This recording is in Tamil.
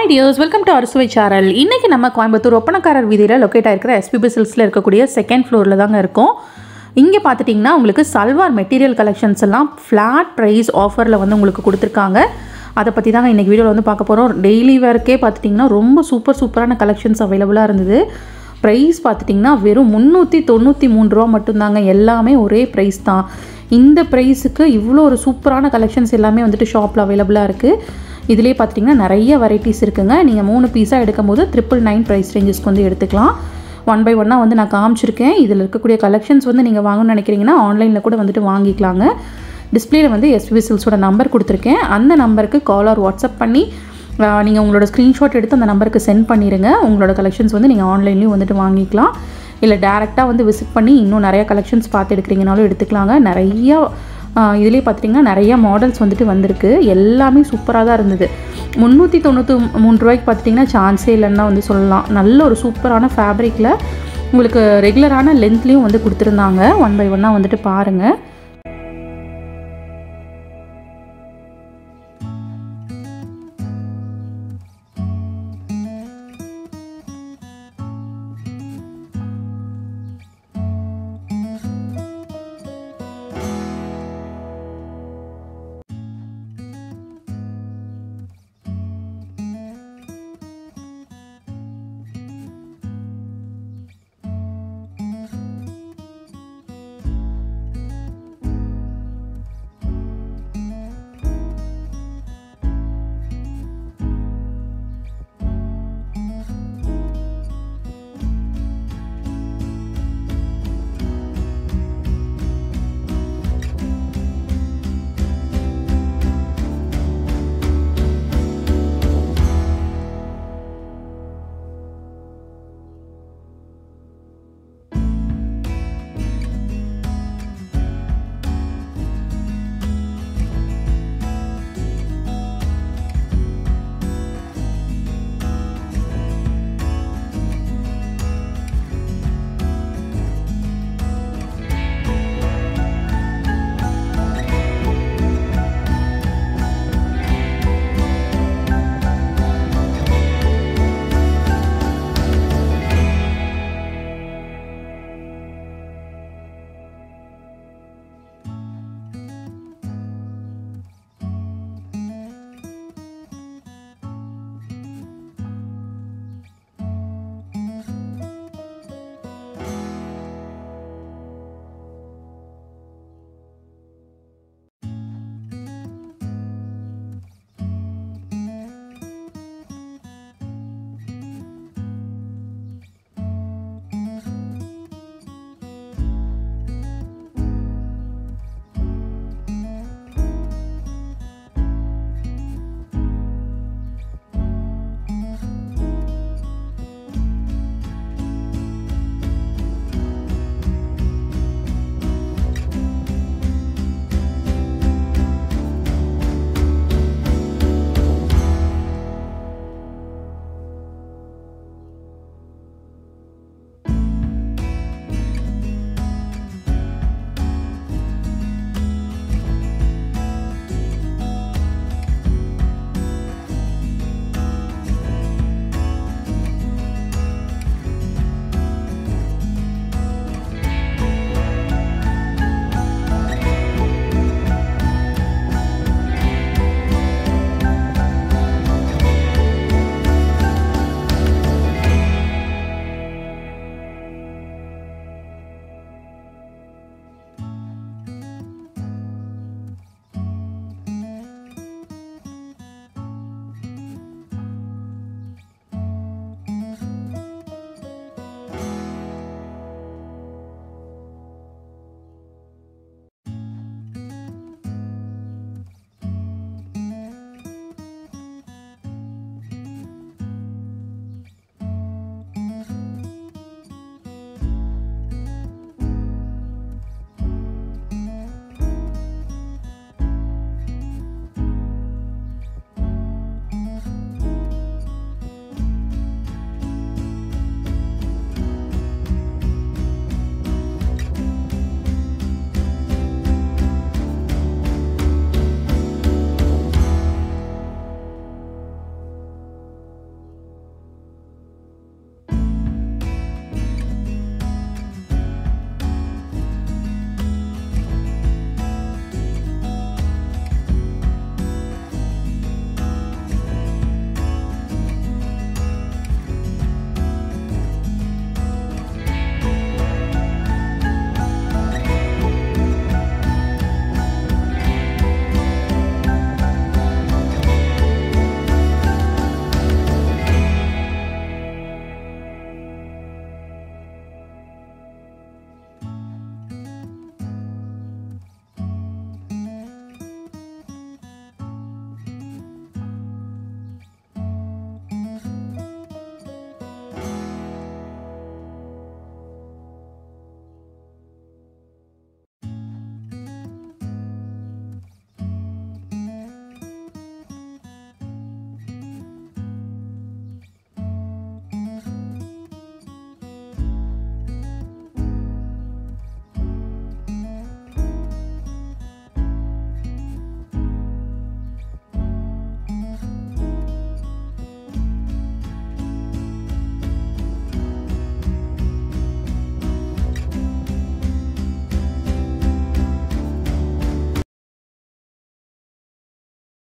ஹாய் டியர்ஸ் வெல்கம் டு அறுசுவை சாரல் இன்றைக்கி நம்ம கோயம்புத்தூர் ஒப்பனக்காரர் வீதியில் லொக்கேட் ஆயிருக்கிற எஸ்பிபி சில்ஸில் இருக்கக்கூடிய செகண்ட் ஃப்ளோரில் தாங்க இருக்கோம் இங்கே பார்த்துட்டிங்கன்னா உங்களுக்கு சல்வார் மெட்டீரியல் கலெக்ஷன்ஸ் எல்லாம் ஃப்ளாட் ப்ரைஸ் ஆஃபரில் வந்து உங்களுக்கு கொடுத்துருக்காங்க அதை பற்றி தாங்க இன்றைக்கி வீடியோவில் வந்து பார்க்க போகிறோம் டெய்லி வேர்க்கே பார்த்துட்டிங்கன்னா ரொம்ப சூப்பர் சூப்பரான கலெக்ஷன்ஸ் அவைலபிளாக இருந்தது ப்ரைஸ் பார்த்துட்டிங்கன்னா வெறும் முந்நூற்றி தொண்ணூற்றி மூணு ரூபா மட்டும்தாங்க எல்லாமே ஒரே ப்ரைஸ் தான் இந்த ப்ரைஸுக்கு இவ்வளோ ஒரு சூப்பரான கலெக்ஷன்ஸ் எல்லாமே வந்துட்டு ஷாப்பில் அவைலபிளாக இருக்குது இதிலே பார்த்தீங்கன்னா நிறைய வெரைட்டிஸ் இருக்குங்க நீங்கள் மூணு பீஸாக எடுக்கும்போது ட்ரிபிள் நைன் ப்ரைஸ் ரேஞ்சஸ்க்கு வந்து எடுத்துக்கலாம் ஒன் பை ஒன்னாக வந்து நான் காமிச்சிருக்கேன் இதில் இருக்கக்கூடிய கலெக்ஷன்ஸ் வந்து நீங்கள் வாங்கணும்னு நினைக்கிறீங்கன்னா ஆன்லைனில் கூட வந்துட்டு வாங்கிக்கலாங்க டிஸ்பிளேல வந்து எஸ்பி சில்ஸோட நம்பர் கொடுத்துருக்கேன் அந்த நம்பருக்கு கால் ஆர் வாட்ஸ்அப் பண்ணி நீங்கள் உங்களோட ஸ்க்ரீன்ஷாட் எடுத்து அந்த நம்பருக்கு சென்ட் பண்ணிடுங்க உங்களோட கலெக்ஷன்ஸ் வந்து நீங்கள் ஆன்லைன்லேயும் வந்துட்டு வாங்கிக்கலாம் இல்லை டேரெக்டாக வந்து விசிட் பண்ணி இன்னும் நிறைய கலெக்ஷன்ஸ் பார்த்து எடுக்கிறீங்கனாலும் எடுத்துக்கலாங்க நிறையா இதிலே பார்த்தீங்கன்னா நிறைய மாடல்ஸ் வந்துட்டு வந்திருக்கு எல்லாமே சூப்பராக தான் இருந்தது முந்நூற்றி தொண்ணூற்றி மூணு ரூபாய்க்கு பார்த்துட்டிங்கன்னா சான்ஸே இல்லைன்னு தான் வந்து சொல்லலாம் நல்ல ஒரு சூப்பரான ஃபேப்ரிக்கில் உங்களுக்கு ரெகுலரான லென்த்லேயும் வந்து கொடுத்துருந்தாங்க ஒன் பை ஒன்னாக வந்துட்டு பாருங்கள்